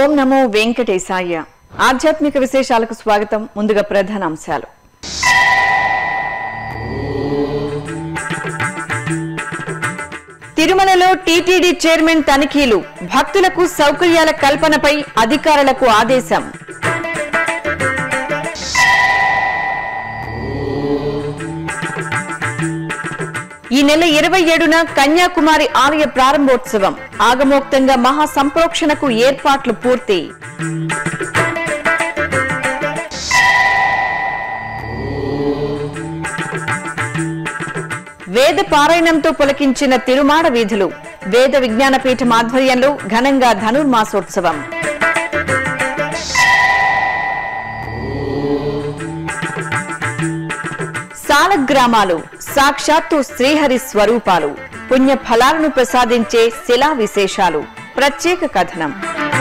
ఓం నమో వెంకటేశాయ ఆధ్యాత్మిక విశేషాలకు స్వాగతం ముందుగా ప్రధాన అంశాలు తిరుమలలో టీటీడీ చైర్మన్ తనిఖీలు భక్తులకు సౌకర్యాల కల్పనపై అధికారులకు ఆదేశం ఈ నెల ఇరవై ఏడున కన్యాకుమారి ఆలయ ప్రారంభోత్సవం ఆగమోక్తంగా మహా సంప్రోక్షణకు ఏర్పాట్లు పూర్తి వేద పారాయణంతో పులకించిన తిరుమాడ వీధులు వేద విజ్ఞాన పీఠం ఆధ్వర్యంలో ఘనంగా ధనుర్మాసోత్సవం సాలగ్రామాలు సాక్షాత్తు శ్రీహరి స్వరూపాలు పుణ్య ఫలాలను ప్రసాదించే శిలా విశేషాలు ప్రత్యేక కథనం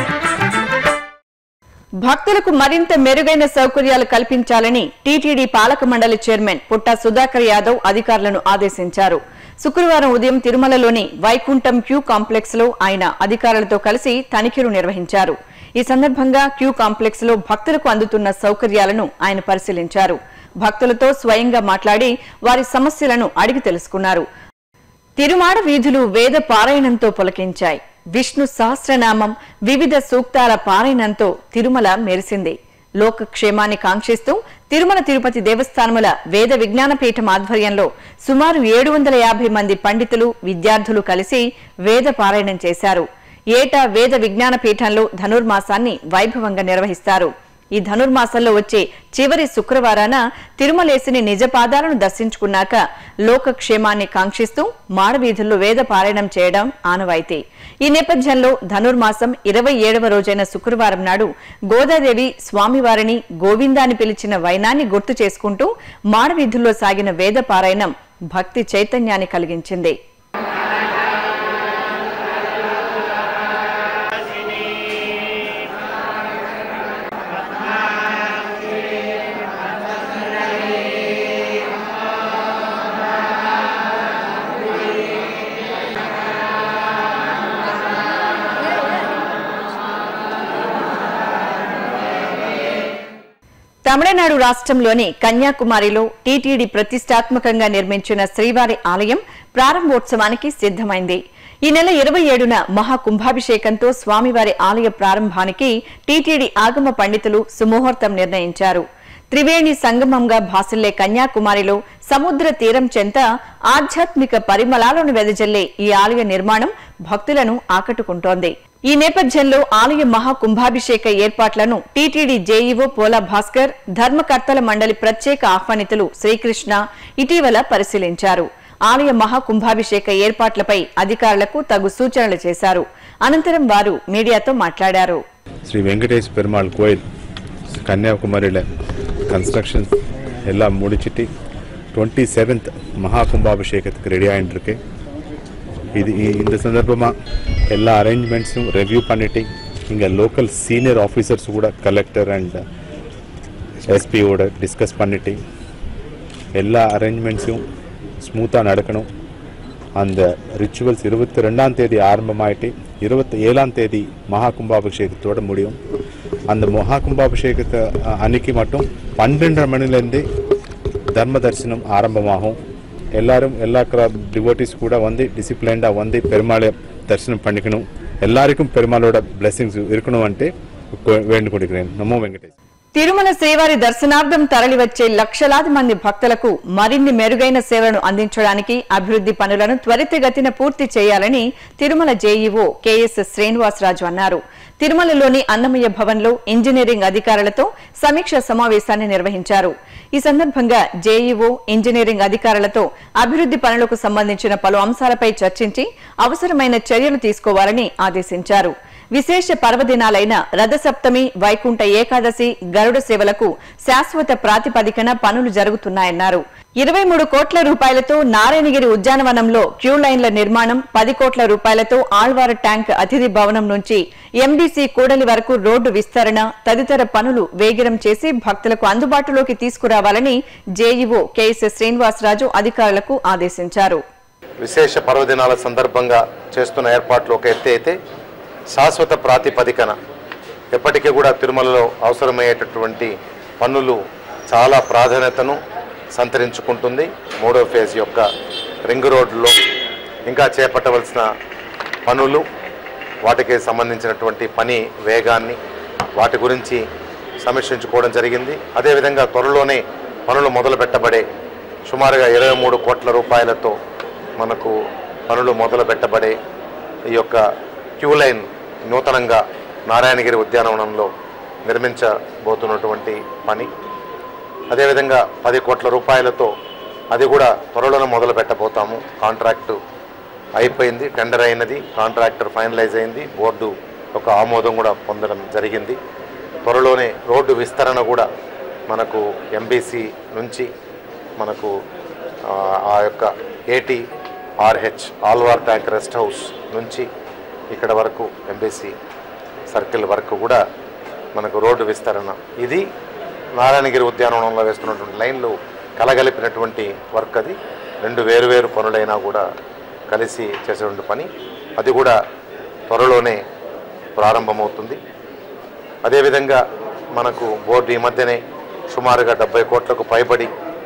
భక్తులకు మరింత మెరుగైన సౌకర్యాలు కల్పించాలని టీటీడీ పాలక మండలి చైర్మన్ పుట్టా సుధాకర్ యాదవ్ అధికారులను ఆదేశించారు శుక్రవారం ఉదయం తిరుమలలోని వైకుంఠం క్యూ కాంప్లెక్స్ లో ఆయన అధికారులతో కలిసి తనిఖీలు నిర్వహించారు ఈ సందర్భంగా క్యూ కాంప్లెక్స్ లో భక్తులకు అందుతున్న సౌకర్యాలను ఆయన పరిశీలించారు భక్తులతో స్వయంగా మాట్లాడి వారి సమస్యలను అడిగి తెలుసుకున్నారు తిరుమాడ వీధులు వేద పారాయణంతో పులకించాయి విష్ణు సహస్రనామం వివిధ సూక్తాల పారాయణంతో తిరుమల మెరిసింది లోక క్షేమాన్ని కాంక్షిస్తూ తిరుమల తిరుపతి దేవస్థానముల వేద విజ్ఞాన పీఠం ఆధ్వర్యంలో సుమారు ఏడు వందల యాభై మంది పండితులు విద్యార్థులు కలిసి వేద పారాయణం చేశారు ఏటా వేద విజ్ఞాన పీఠంలో ధనుర్మాసాన్ని వైభవంగా నిర్వహిస్తారు ఈ ధనుర్మాసంలో వచ్చే చివరి శుక్రవారాన తిరుమలేసిని నిజపాదాలను దర్శించుకున్నాక లోక క్షేమాన్ని కాంక్షిస్తూ మాడవీధుల్లో వేద పారాయణం చేయడం ఆనవాయితీ ఈ నేపథ్యంలో ధనుర్మాసం ఇరవై ఏడవ రోజైన శుక్రవారం నాడు గోదాదేవి స్వామివారిని గోవిందాన్ని పిలిచిన వైనాన్ని గుర్తు చేసుకుంటూ మాడవీధుల్లో సాగిన వేద పారాయణం భక్తి చైతన్యాన్ని కలిగించింది తమిళనాడు రాష్ట్రంలోని కన్యాకుమారిలో టీటీడీ ప్రతిష్టాత్మకంగా నిర్మించిన శ్రీవారి ఆలయం ప్రారంభోత్సవానికి సిద్ధమైంది ఈ నెల ఇరవై ఏడున మహాకుంభాభిషేకంతో స్వామివారి ఆలయ ప్రారంభానికి టీటీడీ ఆగమ పండితులు సుముహూర్తం నిర్ణయించారు త్రివేణి సంగమంగా భాసిల్లే కన్యాకుమారిలో సముద్ర తీరం చెంత ఆధ్యాత్మిక పరిమళాలను వెదజల్లే ఈ ఆలయ నిర్మాణం భక్తులను ఆకట్టుకుంటోంది ఈ నేపథ్యంలో ఆలయ మహాకుంభాభిషేక ఏర్పాట్లను టీటీడీ జేఈఓ పోలా భాస్కర్ ధర్మకర్తల మండలి ప్రత్యేక ఆహ్వానితులు శ్రీకృష్ణ ఇటీవల పరిశీలించారు ఆలయ మహాకుంభాభిషేక ఏర్పాట్లపై అధికారులకు తగు సూచనలు చేశారు అనంతరం వారు మీడియాతో మాట్లాడారు ஸ்ரீ வெங்கடேஷ் பெருமாள் கோயில் கன்னியாகுமரியில் கன்ஸ்ட்ரக்ஷன் எல்லாம் முடிச்சிட்டு டுவெண்ட்டி செவன்த் மகா கும்பாபிஷேகத்துக்கு ரெடி ஆகிட்டு இருக்கு இது இ- இந்த சந்தர்ப்பமாக எல்லா அரேஞ்ச்மெண்ட்ஸும் ரெவ்யூ பண்ணிட்டு இங்கே லோக்கல் சீனியர் ஆஃபீஸர்ஸ் கூட கலெக்டர் அண்ட் எஸ்பியோட டிஸ்கஸ் பண்ணிட்டு எல்லா அரேஞ்ச்மெண்ட்ஸும் ஸ்மூத்தாக நடக்கணும் அந்த ரிச்சுவல்ஸ் இருபத்தி ரெண்டாம் தேதி ஆரம்பமாயிட்டு இருபத்தி ஏழாம் தேதி மகா கும்பாபிஷேகத்தோட முடியும் அந்த மகா கும்பாபிஷேகத்தை அ, அன்னைக்கு மட்டும் பன்னெண்டரை மணிலேருந்து தர்ம தரிசனம் ஆரம்பமாகும் எல்லாரும் எல்லா டிவோட்டிஸ் கூட வந்து டிசிப்ளைண்டாக வந்து பெருமாளை தரிசனம் பண்ணிக்கணும் எல்லாருக்கும் பெருமாளோட blessings இருக்கணும் అంటే వేண்டுకొడుకునేను నమో వెంకటేష్ తిరుమల శ్రీవారి దర్శనార్థం తరలివచ్చే లక్షలాది మంది భక్తులకు మరిన్ని మెరుగైన సేవలను అందించడానికి అభివృద్ధి పనులను త్వరితగతిన పూర్తి చేయాలని తిరుమల జేఈఓ కెఎస్ శ్రీనివాసరాజు అన్నారు తిరుమలలోని అన్నమయ్య భవన్లో ఇంజనీరింగ్ అధికారులతో సమీక్ష సమావేశాన్ని నిర్వహించారు ఈ సందర్భంగా జేఈఓ ఇంజనీరింగ్ అధికారులతో అభివృద్ధి పనులకు సంబంధించిన పలు అంశాలపై చర్చించి అవసరమైన చర్యలు తీసుకోవాలని ఆదేశించారు విశేష పర్వదినాలైన రథసప్తమి వైకుంఠ ఏకాదశి గరుడ సేవలకు శాశ్వత ప్రాతిపదికన పనులు జరుగుతున్నాయన్నారు ఇరవై మూడు కోట్ల రూపాయలతో నారాయణగిరి ఉద్యానవనంలో క్యూ లైన్ల నిర్మాణం పది కోట్ల రూపాయలతో ఆళ్వార ట్యాంక్ అతిథి భవనం నుంచి ఎంబీసీ కూడలి వరకు రోడ్డు విస్తరణ తదితర పనులు వేగిరం చేసి భక్తులకు అందుబాటులోకి తీసుకురావాలని జేఈఓ కెఎస్ శ్రీనివాసరాజు అధికారులకు ఆదేశించారు విశేష పర్వదినాల సందర్భంగా చేస్తున్న ఏర్పాట్లు ఒక ఎత్తి అయితే శాశ్వత ప్రాతిపదికన ఎప్పటికీ కూడా తిరుమలలో అవసరమయ్యేటటువంటి పన్నులు చాలా ప్రాధాన్యతను సంతరించుకుంటుంది మూడో ఫేజ్ యొక్క రింగ్ రోడ్లో ఇంకా చేపట్టవలసిన పనులు వాటికి సంబంధించినటువంటి పని వేగాన్ని వాటి గురించి సమీక్షించుకోవడం జరిగింది అదేవిధంగా త్వరలోనే పనులు మొదలు పెట్టబడే సుమారుగా ఇరవై మూడు కోట్ల రూపాయలతో మనకు పనులు మొదలు పెట్టబడే ఈ యొక్క క్యూ లైన్ నూతనంగా నారాయణగిరి ఉద్యానవనంలో నిర్మించబోతున్నటువంటి పని అదేవిధంగా పది కోట్ల రూపాయలతో అది కూడా త్వరలోనే మొదలు పెట్టబోతాము కాంట్రాక్టు అయిపోయింది టెండర్ అయినది కాంట్రాక్టర్ ఫైనలైజ్ అయింది బోర్డు యొక్క ఆమోదం కూడా పొందడం జరిగింది త్వరలోనే రోడ్డు విస్తరణ కూడా మనకు ఎంబీసీ నుంచి మనకు ఆ, ఆ యొక్క A T R H Alwar tank rest house నుంచి ఇక్కడ వరకు ఎంబీసీ సర్కిల్ వరకు కూడా మనకు రోడ్డు విస్తరణ ఇది నారాయణగిరి ఉద్యానవనంలో వేస్తున్నటువంటి లైన్లు కలగలిపినటువంటి వర్క్ అది రెండు వేరువేరు పనులైనా కూడా కలిసి చేసేటువంటి పని అది కూడా త్వరలోనే ప్రారంభమవుతుంది అదేవిధంగా మనకు బోర్డు ఈ మధ్యనే సుమారుగా డెబ్బై కోట్లకు పైబడి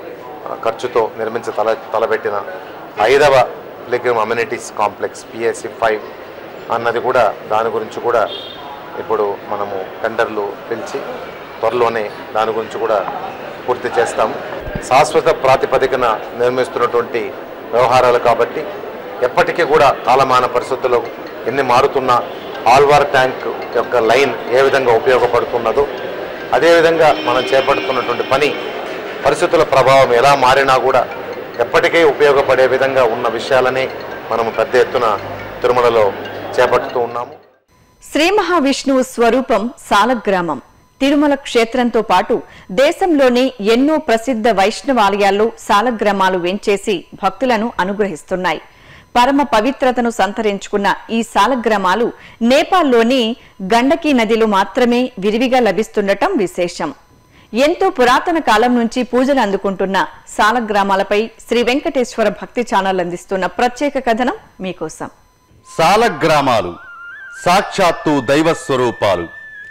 ఆ, ఖర్చుతో నిర్మించ తల తలబెట్టిన ఐదవ pilgrim amenities complex P S C five అన్నది కూడా దాని గురించి కూడా ఇప్పుడు మనము టెండర్లు పిలిచి త్వరలోనే దాని గురించి కూడా పూర్తి చేస్తాము శాశ్వత ప్రాతిపదికన నిర్మిస్తున్నటువంటి వ్యవహారాలు కాబట్టి ఎప్పటికీ కూడా కాలమాన పరిస్థితుల్లో ఎన్ని మారుతున్నా ఆల్వార్ ట్యాంక్ యొక్క లైన్ ఏ విధంగా ఉపయోగపడుతున్నదో అదేవిధంగా మనం చేపడుతున్నటువంటి పని పరిస్థితుల ప్రభావం ఎలా మారినా కూడా ఎప్పటికీ ఉపయోగపడే విధంగా ఉన్న విషయాలనే మనము పెద్ద ఎత్తున తిరుమలలో చేపడుతూ ఉన్నాము శ్రీ మహావిష్ణువు స్వరూపం సాలగ్రామం తిరుమల క్షేత్రంతో పాటు దేశంలోని ఎన్నో ప్రసిద్ధ వైష్ణవాలయాల్లో సాలగ్రామాలు వెంచేసి భక్తులను అనుగ్రహిస్తున్నాయి పరమ పవిత్రతను సంతరించుకున్న ఈ సాలగ్రామాలు నేపాల్లోని గండకీ నదిలో మాత్రమే విరివిగా లభిస్తుండటం విశేషం ఎంతో పురాతన కాలం నుంచి పూజలు అందుకుంటున్న సాలగ్రామాలపై శ్రీ వెంకటేశ్వర భక్తి ఛానల్ అందిస్తున్న ప్రత్యేక కథనం మీకోసం సాలగ్రామాలు సాక్షాత్తు దైవ స్వరూపాలు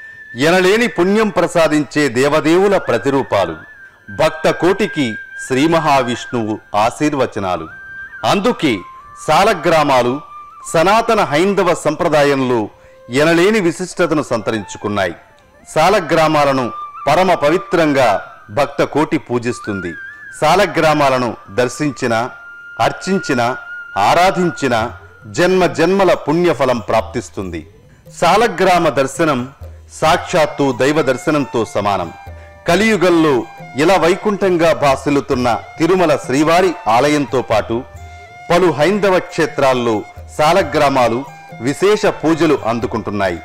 ఎనలేని పుణ్యం ప్రసాదించే దేవదేవుల ప్రతిరూపాలు భక్త కోటికి శ్రీ మహావిష్ణువు ఆశీర్వచనాలు అందుకే సాలగ్రామాలు సనాతన హైందవ సంప్రదాయంలో ఎనలేని విశిష్టతను సంతరించుకున్నాయి సాలగ్రామాలను పరమ పవిత్రంగా భక్త కోటి పూజిస్తుంది సాలగ్రామాలను దర్శించిన అర్చించిన ఆరాధించిన జన్మ జన్మల పుణ్యఫలం ప్రాప్తిస్తుంది సాలగ్రామ దర్శనం సాక్షాత్తు దైవ దర్శనంతో సమానం కలియుగంలో ఇలా వైకుంఠంగా భాసిల్లుతున్న తిరుమల శ్రీవారి ఆలయంతో పాటు పలు హైందవ క్షేత్రాల్లో సాలగ్రామాలు విశేష పూజలు అందుకుంటున్నాయి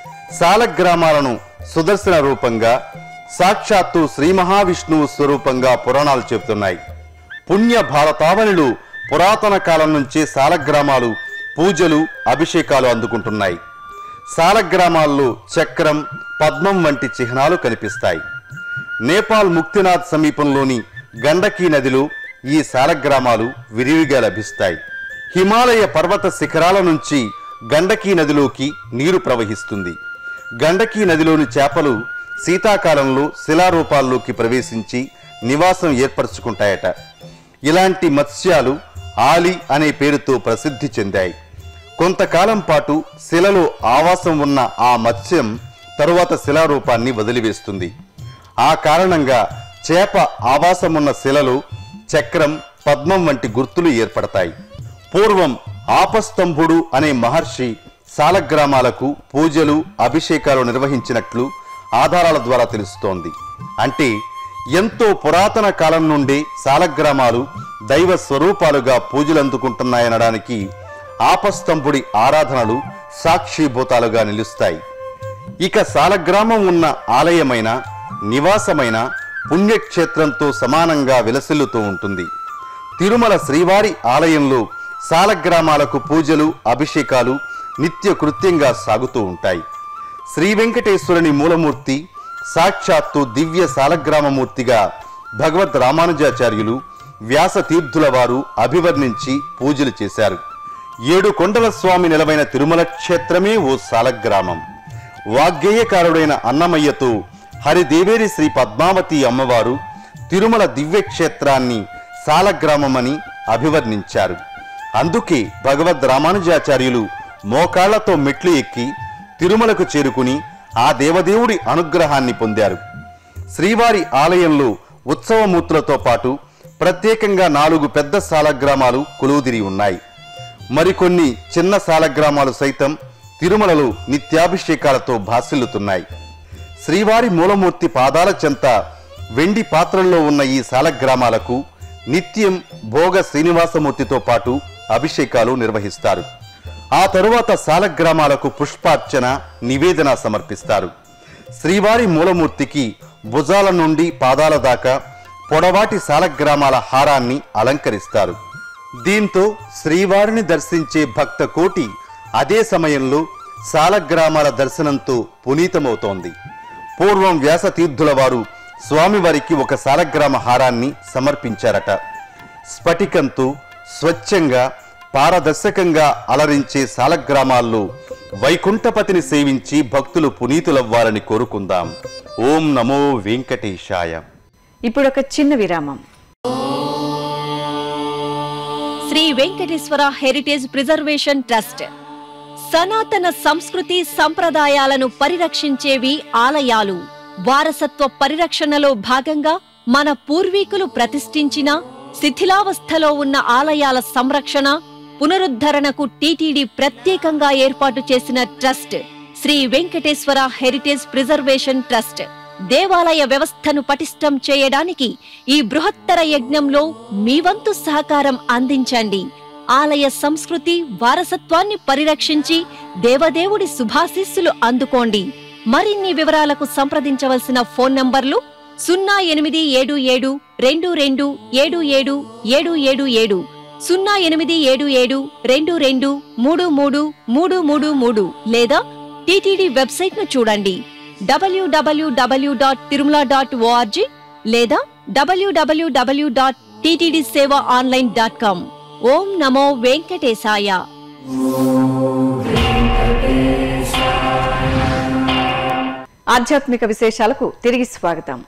సాలగ్రామాలను సుదర్శన రూపంగా సాక్షాత్తు శ్రీ మహావిష్ణువు స్వరూపంగా పురాణాలు చెబుతున్నాయి పుణ్య భారతావనిలు పురాతన కాలం నుంచే సాలగ్రామాలు పూజలు అభిషేకాలు అందుకుంటున్నాయి సాలగ్రామాల్లో చక్రం పద్మం వంటి చిహ్నాలు కనిపిస్తాయి నేపాల్ ముక్తినాథ్ సమీపంలోని గండకీ నదిలో ఈ సాలగ్రామాలు విరివిగా లభిస్తాయి హిమాలయ పర్వత శిఖరాల నుంచి గండకీ నదిలోకి నీరు ప్రవహిస్తుంది గండకీ నదిలోని చేపలు శీతాకాలంలో శిలారూపాల్లోకి ప్రవేశించి నివాసం ఏర్పరచుకుంటాయట ఇలాంటి మత్స్యాలు ఆలి అనే పేరుతో ప్రసిద్ధి చెందాయి కొంతకాలం పాటు శిలలో ఆవాసం ఉన్న ఆ మత్స్యం తరువాత శిలారూపాన్ని వదిలివేస్తుంది ఆ కారణంగా చేప ఆవాసమున్న శిలలో చక్రం పద్మం వంటి గుర్తులు ఏర్పడతాయి పూర్వం ఆపస్తంభుడు అనే మహర్షి సాలగ్రామాలకు పూజలు అభిషేకాలు నిర్వహించినట్లు ఆధారాల ద్వారా తెలుస్తోంది అంటే ఎంతో పురాతన కాలం నుండి సాలగ్రామాలు దైవ స్వరూపాలుగా పూజలందుకుంటున్నాయనడానికి ఆపస్తంభుడి ఆరాధనలు సాక్షిభూతాలుగా నిలుస్తాయి ఇక సాలగ్రామం ఉన్న ఆలయమైన నివాసమైన పుణ్యక్షేత్రంతో సమానంగా విలసిల్లుతూ ఉంటుంది తిరుమల శ్రీవారి ఆలయంలో సాలగ్రామాలకు పూజలు అభిషేకాలు నిత్య కృత్యంగా సాగుతూ ఉంటాయి శ్రీ వెంకటేశ్వరుని మూలమూర్తి సాక్షాత్తు దివ్య సాలగ్రామమూర్తిగా భగవద్ రామానుజాచార్యులు వ్యాస తీర్థుల వారు అభివర్ణించి పూజలు చేశారు ఏడు కొండల స్వామి నిలవైన తిరుమల క్షేత్రమే ఓ సాలగ్రామం వాగ్గేయకారుడైన అన్నమయ్యతో హరిదేవేరి శ్రీ పద్మావతి అమ్మవారు తిరుమల దివ్యక్షేత్రాన్ని సాలగ్రామమని అభివర్ణించారు అందుకే భగవద్ రామానుజాచార్యులు మోకాళ్లతో మెట్లు ఎక్కి తిరుమలకు చేరుకుని ఆ దేవదేవుడి అనుగ్రహాన్ని పొందారు శ్రీవారి ఆలయంలో ఉత్సవమూర్తులతో పాటు ప్రత్యేకంగా నాలుగు పెద్ద సాలగ్రామాలు కొలువుదిరి ఉన్నాయి మరికొన్ని చిన్న సాలగ్రామాలు సైతం తిరుమలలో నిత్యాభిషేకాలతో భాసిల్లుతున్నాయి శ్రీవారి మూలమూర్తి పాదాల చెంత వెండి పాత్రల్లో ఉన్న ఈ సాలగ్రామాలకు నిత్యం భోగ శ్రీనివాసమూర్తితో పాటు అభిషేకాలు నిర్వహిస్తారు ఆ తరువాత సాలగ్రామాలకు పుష్పార్చన నివేదన సమర్పిస్తారు శ్రీవారి మూలమూర్తికి భుజాల నుండి పాదాల దాకా పొడవాటి సాలగ్రామాల హారాన్ని అలంకరిస్తారు దీంతో శ్రీవారిని దర్శించే భక్త కోటి అదే సమయంలో సాలగ్రామాల దర్శనంతో పునీతమవుతోంది పూర్వం వ్యాసతీర్థుల వారు స్వామివారికి ఒక సాలగ్రామ హారాన్ని సమర్పించారట స్ఫటికంతో స్వచ్ఛంగా పారదర్శకంగా అలరించే సాలగ్రామాల్లో వైకుంఠపతిని సేవించి భక్తులు పునీతులవ్వాలని కోరుకుందాం ఓం నమో వెంకటేశాయ ఇప్పుడు ఒక చిన్న విరామం Shri Venkateswara heritage preservation trust సనాతన సంస్కృతి సంప్రదాయాలను పరిరక్షించేవి ఆలయాలు వారసత్వ పరిరక్షణలో భాగంగా మన పూర్వీకులు ప్రతిష్ఠించిన శిథిలావస్థలో ఉన్న ఆలయాల సంరక్షణ పునరుద్ధరణకు టీటీడీ ప్రత్యేకంగా ఏర్పాటు చేసిన trust Shri Venkateswara heritage preservation trust దేవాలయ వ్యవస్థను పటిష్టం చేయడానికి ఈ బృహత్తర యజ్ఞంలో మీ వంతు సహకారం అందించండి ఆలయ సంస్కృతి వారసత్వాన్ని పరిరక్షించి దేవదేవుడి శుభాశీస్సులు అందుకోండి మరిన్ని వివరాలకు సంప్రదించవలసిన ఫోన్ నంబర్లు సున్నా ఎనిమిది ఏడు ఏడు రెండు రెండు ఏడు ఏడు ఏడు ఏడు ఏడు సున్నా ఎనిమిది ఏడు ఏడు రెండు రెండు మూడు మూడు మూడు మూడు మూడు లేదా టీటీడీ వెబ్సైట్ ను చూడండి W W W dot Tirumala dot O R G లేదా W W W dot TTD seva online dot com ఓం నమో వెంకటేశాయ ఆధ్యాత్మిక విశేషాలకు తిరిగి స్వాగతం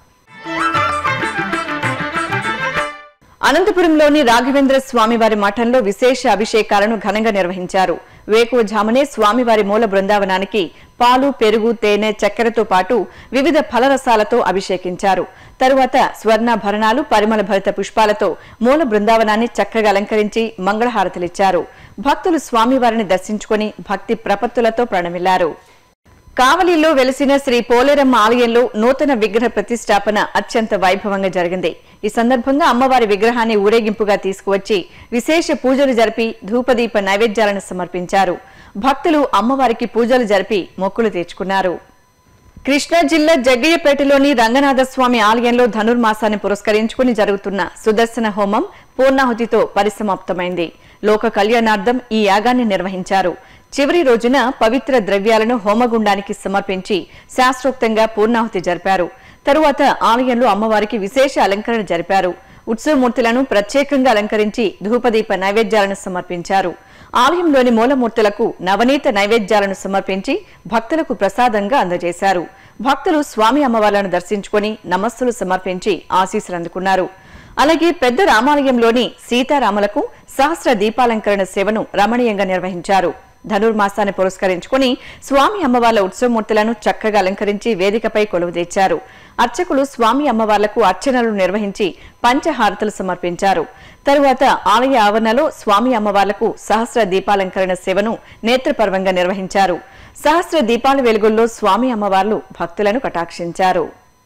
అనంతపురంలోని రాఘవేంద్ర స్వామివారి మఠంలో విశేష అభిషేకాలను ఘనంగా నిర్వహించారు వేకువజామునే స్వామివారి మూల బృందావనానికి పాలు పెరుగు తేనె చక్కెరతో పాటు వివిధ ఫలరసాలతో అభిషేకించారు తరువాత స్వర్ణాభరణాలు పరిమళ భరిత పుష్పాలతో మూల బృందావనాన్ని చక్కగా అలంకరించి మంగళహారతులిచ్చారు భక్తులు స్వామివారిని దర్శించుకుని భక్తి ప్రపత్తులతో ప్రణమిల్లారు కావలిలో వెలిసిన శ్రీ పోలేరమ్మ ఆలయంలో నూతన విగ్రహ ప్రతిష్టాపన అత్యంత వైభవంగా జరిగింది ఈ సందర్భంగా అమ్మవారి విగ్రహాన్ని ఊరేగింపుగా తీసుకువచ్చి విశేష పూజలు జరిపి ధూపదీప నైవేద్యాలను సమర్పించారు భక్తులు అమ్మవారికి పూజలు జరిపి మొక్కులు తీర్చుకున్నారు కృష్ణా జిల్లా జగ్గయ్యపేటలోని రంగనాథస్వామి ఆలయంలో ధనుర్మాసాన్ని పురస్కరించుకుని జరుగుతున్న సుదర్శన హోమం పూర్ణాహుతితో పరిసమాప్తమైంది లోక కళ్యాణార్థం ఈ యాగాన్ని నిర్వహించారు చివరి రోజున పవిత్ర ద్రవ్యాలను హోమగుండానికి సమర్పించి శాస్త్రోక్తంగా పూర్ణాహుతి జరిపారు తరువాత ఆలయంలో అమ్మవారికి విశేష అలంకరణ జరిపారు ఉత్సవమూర్తులను ప్రత్యేకంగా అలంకరించి ధూపదీప నైవేద్యాలను సమర్పించారు ఆలయంలోని మూలమూర్తులకు నవనీత నైవేద్యాలను సమర్పించి భక్తులకు ప్రసాదంగా అందజేశారు భక్తులు స్వామి అమ్మవార్లను దర్శించుకొని నమస్సులు సమర్పించి ఆశీస్సులు అందుకున్నారు అలాగే పెద్ద రామాలయంలోని సీతారాములకు సహస్ర దీపాలంకరణ సేవను రమణీయంగా నిర్వహించారు ధనుర్మాసాన్ని పురస్కరించుకుని స్వామి అమ్మవార్ల ఉత్సవమూర్తులను చక్కగా అలంకరించి వేదికపై కొలువు తెచ్చారు అర్చకులు స్వామి అమ్మవార్లకు అర్చనలు నిర్వహించి పంచహారతులు సమర్పించారు తరువాత ఆలయ ఆవరణలో స్వామి అమ్మవార్లకు సహస్ర దీపాలంకరణ సేవను నేత్రపర్వంగా నిర్వహించారు సహస్ర దీపాల వెలుగుల్లో స్వామి అమ్మవార్లు భక్తులను కటాక్షించారు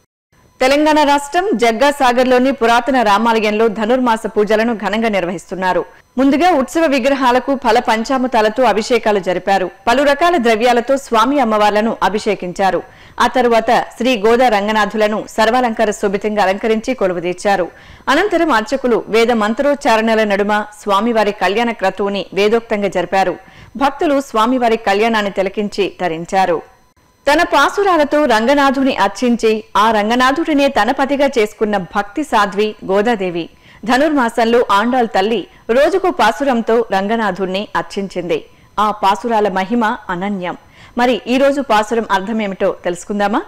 తెలంగాణ రాష్ట్రం జగ్గాసాగర్లోని పురాతన రామాలయంలో ధనుర్మాస పూజలను ఘనంగా నిర్వహిస్తున్నారు ముందుగా ఉత్సవ విగ్రహాలకు ఫల పంచామృతాలతో అభిషేకాలు జరిపారు పలు రకాల ద్రవ్యాలతో స్వామి అమ్మవార్లను అభిషేకించారు ఆ తరువాత శ్రీ గోదా రంగనాథులను సర్వాలంకార శోభితంగా అలంకరించి కొలువుదీర్చారు అనంతరం అర్చకులు వేద మంత్రోచ్చారణల నడుమ స్వామివారి కళ్యాణ క్రతువుని వేదోక్తంగా జరిపారు భక్తులు స్వామివారి కళ్యాణాన్ని తిలకించి తరించారు తన పాసురాలతో రంగనాథుని అర్చించి ఆ రంగనాథుడినే తన పతిగా చేసుకున్న భక్తి సాధ్వి గోదాదేవి ధనుర్మాసంలో ఆండాల్ తల్లి రోజుకు పాసురంతో రంగనాథుణ్ణి అర్చించింది ఆ పాసురాల మహిమ అనన్యం మరి ఈ రోజు పాసురం అర్థం ఏమిటో తెలుసుకుందామా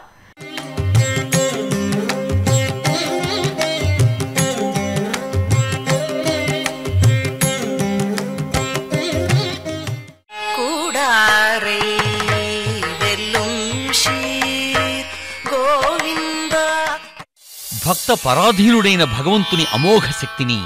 கூடாரை வெல்லும் ஷீர் கோவிந்தா భక్త పరాధీనుడైన భగవంతుని అమోఘ శక్తిని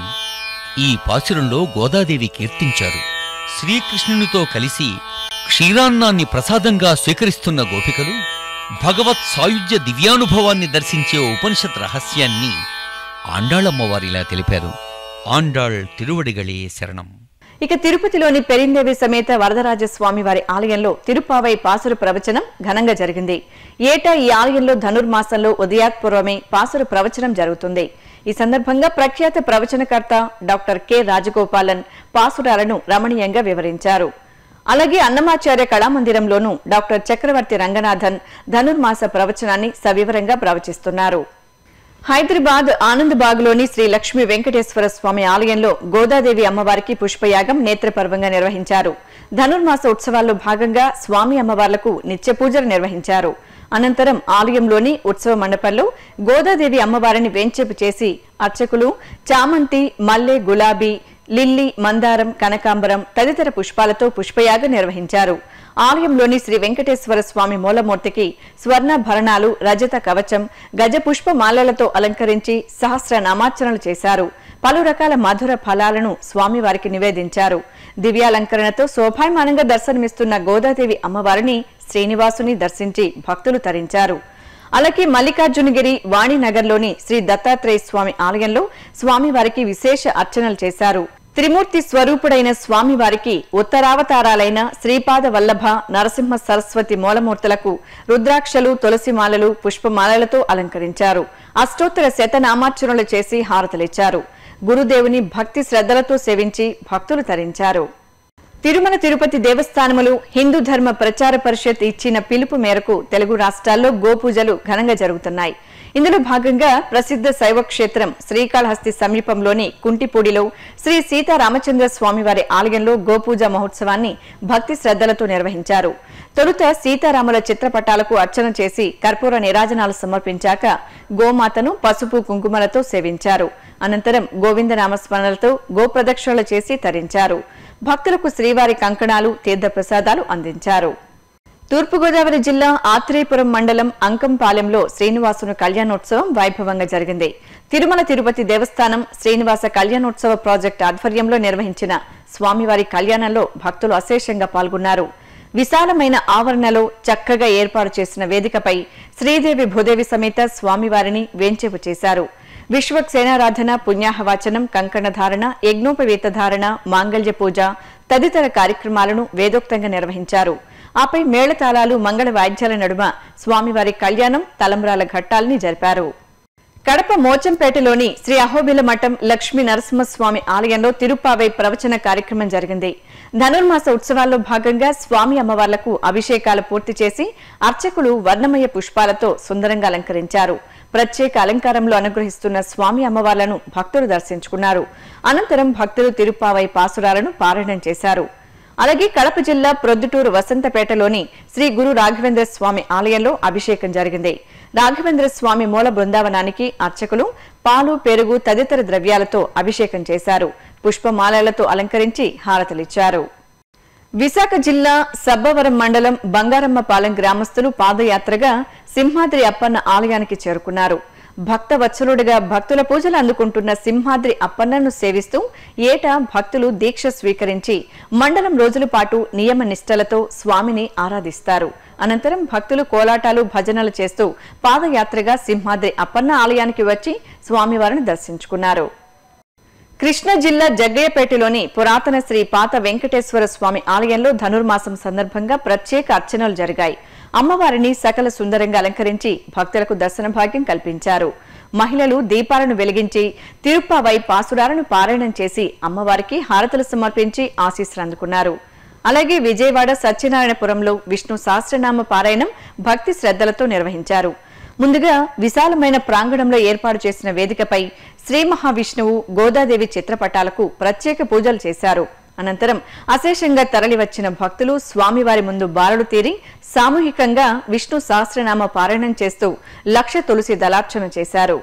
ఈ పాసురంలో గోదాదేవి కీర్తించారు శ్రీకృష్ణునితో కలిసి క్షీరాన్నాన్ని ప్రసాదంగా స్వీకరిస్తున్న గోపికలు భగవత్ సాయుధ్య దివ్యానుభవాన్ని దర్శించే ఉపనిషత్ రహస్యాన్ని ఆండాళమ్మవారిలా తెలిపారు ఆండాళ్ తిరువడిగళే శరణం ఇక తిరుపతిలోని పెరిందేవి సమేత వరదరాజస్వామి వారి ఆలయంలో తిరుపావై పాసురు ప్రవచనం ఘనంగా జరిగింది ఏటా ఈ ఆలయంలో ధనుర్మాసంలో ఉదయాత్పూర్వమే పాసురు ప్రవచనం జరుగుతుంది ఈ సందర్భంగా ప్రఖ్యాత ప్రవచనకర్త డాక్టర్ కె రాజగోపాలన్ పాసురాలను రమణీయంగా వివరించారు అలాగే అన్నమాచార్య కళామందిరంలోనూ డాక్టర్ చక్రవర్తి రంగనాథన్ ధనుర్మాస ప్రవచనాన్ని సవివరంగా ప్రవచిస్తున్నారు హైదరాబాద్ ఆనందబాగ్లోని శ్రీ లక్ష్మీ వెంకటేశ్వర స్వామి ఆలయంలో గోదాదేవి అమ్మవారికి పుష్పయాగం నేత్రపర్వంగా నిర్వహించారు ధనుర్మాస ఉత్సవాల్లో భాగంగా స్వామి అమ్మవార్లకు నిత్య పూజలు నిర్వహించారు అనంతరం ఆలయంలోని ఉత్సవ మండపంలో గోదాదేవి అమ్మవారిని వేంచేపు చేసి అర్చకులు చామంతి మల్లె గులాబీ లిల్లీ మందారం కనకాంబరం తదితర పుష్పాలతో పుష్పయాగం నిర్వహించారు ఆలయంలోని శ్రీ వెంకటేశ్వర స్వామి మూలమూర్తికి స్వర్ణభరణాలు రజత కవచం గజ పుష్ప మాలలతో అలంకరించి సహస్ర నామార్చనలు చేశారు పలు రకాల మధుర ఫలాలను స్వామివారికి నివేదించారు దివ్యాలంకరణతో శోభాయమానంగా దర్శనమిస్తున్న గోదాదేవి అమ్మవారిని శ్రీనివాసుని దర్శించి భక్తులు తరించారు అలాగే మల్లికార్జునగిరి వాణినగర్లోని శ్రీ దత్తాత్రేయ స్వామి ఆలయంలో స్వామివారికి విశేష అర్చనలు చేశారు త్రిమూర్తి స్వరూపుడైన స్వామివారికి ఉత్తరావతారాలైన శ్రీపాద వల్లభ నరసింహ సరస్వతి మూలమూర్తులకు రుద్రాక్షలు తులసిమాలలు పుష్పమాలలతో అలంకరించారు అష్టోత్తర శతనామార్చనలు చేసి హారతలిచ్చారు గురుదేవుని భక్తి శ్రద్ధలతో సేవించి భక్తులు తరించారు తిరుమల తిరుపతి దేవస్థానములు హిందూ ధర్మ ప్రచార పరిషత్ ఇచ్చిన పిలుపు మేరకు తెలుగు రాష్ట్రాల్లో గోపూజలు ఘనంగా జరుగుతున్నాయి ఇందులో భాగంగా ప్రసిద్ధ శైవ క్షేత్రం శ్రీకాళహస్తి సమీపంలోని కుంటిపూడిలో శ్రీ సీతారామచంద్ర స్వామివారి ఆలయంలో గోపూజ మహోత్సవాన్ని భక్తి శ్రద్ధలతో నిర్వహించారు తొలుత సీతారాముల చిత్రపటాలకు అర్చన చేసి కర్పూర నిరాజనాలు సమర్పించాక గోమాతను పసుపు కుంకుమలతో సేవించారు అనంతరం గోవింద నామస్మరణలతో గోప్రదక్షిణలు చేసి తరించారు భక్తులకు శ్రీవారి కంకణాలు తీర్థప్రసాదాలు అందించారు తూర్పుగోదావరి జిల్లా ఆత్రేయపురం మండలం అంకంపాలెంలో శ్రీనివాసుని కళ్యాణోత్సవం వైభవంగా జరిగింది తిరుమల తిరుపతి దేవస్థానం శ్రీనివాస కళ్యాణోత్సవ ప్రాజెక్టు ఆధ్వర్యంలో నిర్వహించిన స్వామివారి కళ్యాణంలో భక్తులు అశేషంగా పాల్గొన్నారు విశాలమైన ఆవరణలో చక్కగా ఏర్పాటు చేసిన వేదికపై శ్రీదేవి భూదేవి సమేత స్వామివారిని వేంచేపు చేశారు విశ్వక్సేనారాధన పుణ్యాహవాచనం కంకణధారణ యజ్ఞోపవేత ధారణ మాంగళ్య పూజ తదితర కార్యక్రమాలను వేదోక్తంగా నిర్వహించారు ఆపై మేళతాళాలు మంగళ వాయిద్యాల నడుమ స్వామివారి కళ్యాణం తలంబ్రాల ఘట్టాల్ని జరిపారు కడప మోచంపేటలోని శ్రీ అహోబిల మఠం లక్ష్మీ నరసింహస్వామి ఆలయంలో తిరుప్పావై ప్రవచన కార్యక్రమం జరిగింది ధనుర్మాస ఉత్సవాల్లో భాగంగా స్వామి అమ్మవార్లకు అభిషేకాలు పూర్తి చేసి అర్చకులు వర్ణమయ పుష్పాలతో సుందరంగా అలంకరించారు ప్రత్యేక అలంకారంలో అనుగ్రహిస్తున్న స్వామి అమ్మవార్లను భక్తులు దర్శించుకున్నారు అనంతరం భక్తులు తిరుప్పావై పాసురాలను పారాయణం చేశారు అలాగే కడప జిల్లా ప్రొద్దుటూరు వసంతపేటలోని శ్రీ గురు రాఘవేంద్ర స్వామి ఆలయంలో అభిషేకం జరిగింది రాఘవేంద్ర స్వామి మూల బృందావనానికి అర్చకులు పాలు పెరుగు తదితర ద్రవ్యాలతో అభిషేకం చేశారు పుష్పమాలలతో అలంకరించి హారతలిచ్చారు విశాఖ జిల్లా సబ్బవరం మండలం బంగారమ్మపాలెం గ్రామస్తులు పాదయాత్రగా సింహాద్రి అప్పన్న ఆలయానికి చేరుకున్నారు భక్త వత్సలుడిగా భక్తుల పూజలు అందుకుంటున్న సింహాద్రి అప్పన్నను సేవిస్తూ ఏటా భక్తులు దీక్ష స్వీకరించి మండలం రోజుల పాటు నియమ నిష్టలతో స్వామిని ఆరాధిస్తారు అనంతరం భక్తులు కోలాటాలు భజనలు చేస్తూ పాదయాత్రగా సింహాద్రి అప్పన్న ఆలయానికి వచ్చి స్వామివారిని దర్శించుకున్నారు కృష్ణా జిల్లా జగ్గయ్యపేటలోని పురాతన శ్రీ పాత వెంకటేశ్వర స్వామి ఆలయంలో ధనుర్మాసం సందర్భంగా ప్రత్యేక అర్చనలు జరిగాయి అమ్మవారిని సకల సుందరంగా అలంకరించి భక్తులకు దర్శన భాగ్యం కల్పించారు మహిళలు దీపాలను వెలిగించి తిరుప్పావై పాసురాలను పారాయణం చేసి అమ్మవారికి హారతులు సమర్పించి ఆశీస్సులు అందుకున్నారు అలాగే విజయవాడ సత్యనారాయణపురంలో విష్ణు సహస్రనామ పారాయణం భక్తి శ్రద్ధలతో నిర్వహించారు ముందుగా విశాలమైన ప్రాంగణంలో ఏర్పాటు చేసిన వేదికపై శ్రీ మహావిష్ణువు గోదాదేవి చిత్రపటాలకు ప్రత్యేక పూజలు చేశారు అనంతరం అశేషంగా తరలివచ్చిన భక్తులు స్వామివారి ముందు బారులు తీరి సామూహికంగా విష్ణు సహస్రనామ పారాయణం చేస్తూ లక్ష తులసి దళార్చన చేశారు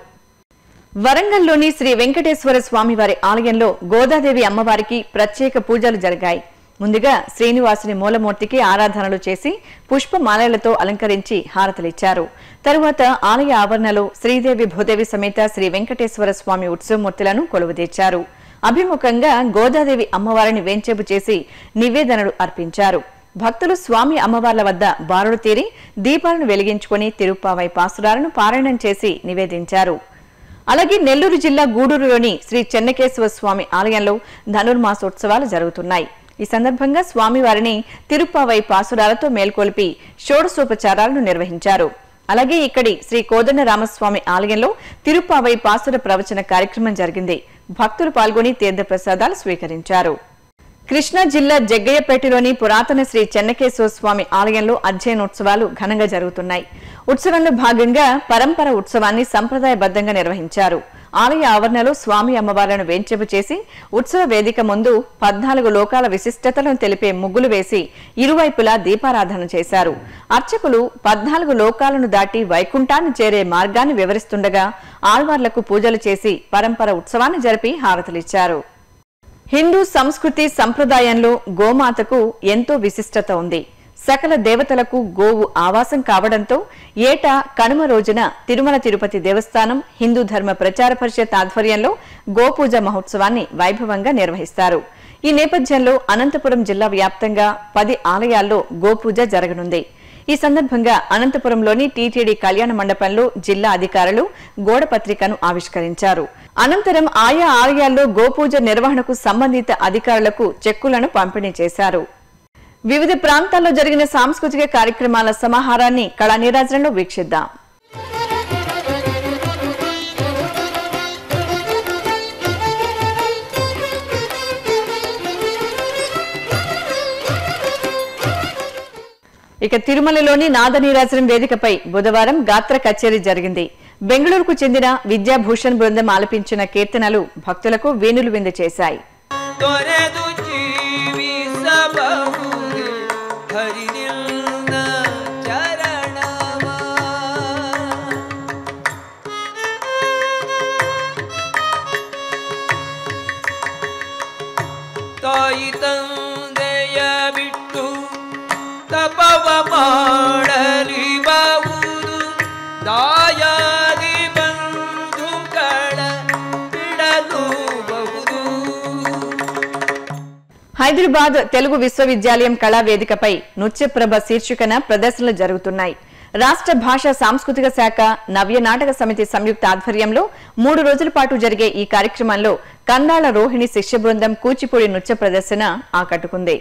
వరంగల్లోని శ్రీ వెంకటేశ్వర స్వామివారి ఆలయంలో గోదాదేవి అమ్మవారికి ప్రత్యేక పూజలు జరిగాయి ముందుగా శ్రీనివాసుని మూలమూర్తికి ఆరాధనలు చేసి పుష్పమాలలతో అలంకరించి హారతలిచ్చారు తరువాత ఆలయ ఆవరణలో శ్రీదేవి భూదేవి సమేత శ్రీ వెంకటేశ్వర స్వామి ఉత్సవమూర్తులను కొలువుదీర్చారు అభిముఖంగా గోదాదేవి అమ్మవారిని వేంచేపు చేసి నివేదనలు అర్పించారు భక్తులు స్వామి అమ్మవార్ల వద్ద బారులు తీరి దీపాలను వెలిగించుకుని తిరుప్పావై పాసురాలను పారాయణం చేసి నివేదించారు అలాగే నెల్లూరు జిల్లా గూడూరులోని శ్రీ చెన్నకేశవ స్వామి ఆలయంలో ధనుర్మాసోత్సవాలు జరుగుతున్నాయి ఈ సందర్భంగా స్వామివారిని తిరుప్పావై పాసురాలతో మేల్కొల్పి షోడశోపచారాలను నిర్వహించారు అలాగే ఇక్కడి శ్రీ కోదండ రామస్వామి ఆలయంలో తిరుప్పావై పాసుర ప్రవచన కార్యక్రమం జరిగింది భక్తులు పాల్గొని తీర్థప్రసాదాలు స్వీకరించారు కృష్ణా జిల్లా జగ్గయ్యపేటలోని పురాతన శ్రీ చెన్నకేశ్వర స్వామి ఆలయంలో అధ్యయనోత్సవాలు ఘనంగా జరుగుతున్నాయి ఉత్సవంలో భాగంగా పరంపర ఉత్సవాన్ని సంప్రదాయబద్ధంగా నిర్వహించారు ఆలయ ఆవరణలో స్వామి అమ్మవార్లను వేంచెపు చేసి ఉత్సవ వేదిక ముందు పద్నాలుగు లోకాల విశిష్టతలను తెలిపే ముగ్గులు వేసి ఇరువైపులా దీపారాధన చేశారు అర్చకులు పద్నాలుగు లోకాలను దాటి వైకుంఠాన్ని చేరే మార్గాన్ని వివరిస్తుండగా ఆళ్వార్లకు పూజలు చేసి పరంపర ఉత్సవాన్ని జరిపి హారతలిచ్చారు హిందూ సంస్కృతి సంప్రదాయంలో గోమాతకు ఎంతో విశిష్టత ఉంది సకల దేవతలకు గోవు ఆవాసం కావడంతో ఏటా కనుమ రోజున తిరుమల తిరుపతి దేవస్థానం హిందూ ధర్మ ప్రచార పరిషత్ ఆధ్వర్యంలో గోపూజ మహోత్సవాన్ని వైభవంగా నిర్వహిస్తారు ఈ నేపథ్యంలో అనంతపురం జిల్లా వ్యాప్తంగా పది ఆలయాల్లో గోపూజ జరగనుంది ఈ సందర్భంగా అనంతపురంలోని టీటీడీ కళ్యాణ మండపంలో జిల్లా అధికారులు గోడ పత్రికను ఆవిష్కరించారు అనంతరం ఆయా ఆలయాల్లో గోపూజ నిర్వహణకు సంబంధిత అధికారులకు చెక్కులను పంపిణీ చేశారు వివిధ ప్రాంతాల్లో జరిగిన సాంస్కృతిక కార్యక్రమాల సమాహారాన్ని కళా నీరాజనంలో వీక్షిద్దాం ఇక తిరుమలలోని నాదనీరాజనం వేదికపై బుధవారం గాత్ర కచేరీ జరిగింది బెంగళూరుకు చెందిన విద్యాభూషణ్ బృందం ఆలపించిన కీర్తనలు భక్తులకు వేణులు విందు చేశాయి ತೊರೆದು ಜೀವಿಸಬಹುದೇ ಹರಿನಿಲ್ನ ಚರಣವ ತಾಯಿ ತಂದೆಯ ಬಿಟ್ಟು ತಪವ ಮಾಡಲಿಬಹುದು ದಾಯಾದಿ ಬಂಧುಗಳ ಬಿಡಲು ಬಹುದು హైదరాబాద్ తెలుగు విశ్వవిద్యాలయం కళా వేదికపై నృత్యప్రభ శీర్షికన ప్రదర్శనలు జరుగుతున్నాయి రాష్ట్ర భాషా సాంస్కృతిక శాఖ నవ్య నాటక సమితి సంయుక్త ఆధ్వర్యంలో మూడు రోజుల పాటు జరిగే ఈ కార్యక్రమంలో కందాళ రోహిణి శిష్య బృందం కూచిపూడి నృత్య ప్రదర్శన ఆకట్టుకుంది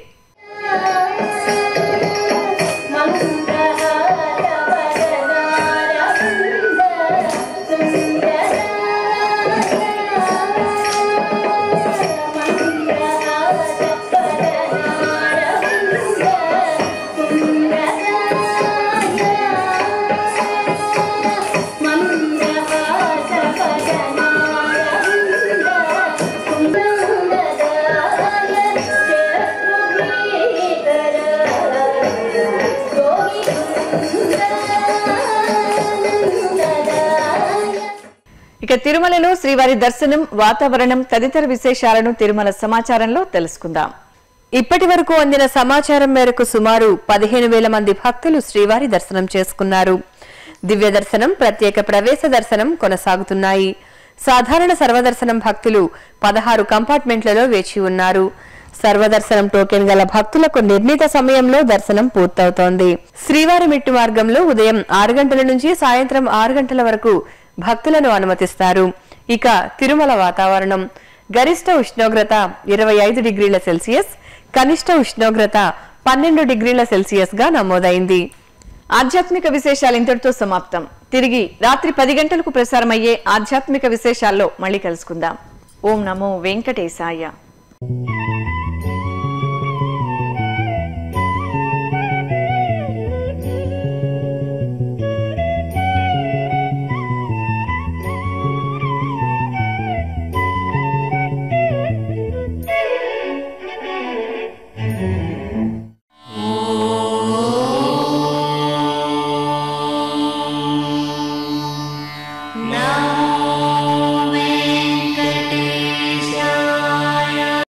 ఇక తిరుమలలో శ్రీవారి దర్శనం వాతావరణం తదితర విశేషాలను తిరుమల సమాచారంలో తెలుసుకుందాం ఇప్పటి వరకు అందిన సమాచారం మేరకు సుమారు పదిహేను వేల మంది భక్తులు శ్రీవారి దర్శనం చేసుకున్నారు దివ్య దర్శనం ప్రత్యేక ప్రవేశ దర్శనం కొనసాగుతున్నాయి సాధారణ సర్వదర్శనం భక్తులు పదహారు కంపార్ట్మెంట్లలో వేచి ఉన్నారు సర్వదర్శనం టోకెన్ గల భక్తులకు నిర్ణీత సమయంలో దర్శనం పూర్తవుతోంది శ్రీవారి మెట్టు మార్గంలో ఉదయం ఆరు గంటల నుంచి సాయంత్రం ఆరు గంటల వరకు భక్తులను అనుమతిస్తారు ఇక తిరుమల వాతావరణం గరిష్ట ఉష్ణోగ్రత ఇరవై ఐదు డిగ్రీల సెల్సియస్ కనిష్ట ఉష్ణోగ్రత పన్నెండు డిగ్రీల సెల్సియస్ గా నమోదైంది ఆధ్యాత్మిక విశేషాలు ఇంతటితో సమాప్తం తిరిగి రాత్రి పది గంటలకు ప్రసారమయ్యే ఆధ్యాత్మిక విశేషాల్లో మళ్ళీ కలుసుకుందాం ఓం నమో వెంకటేశాయ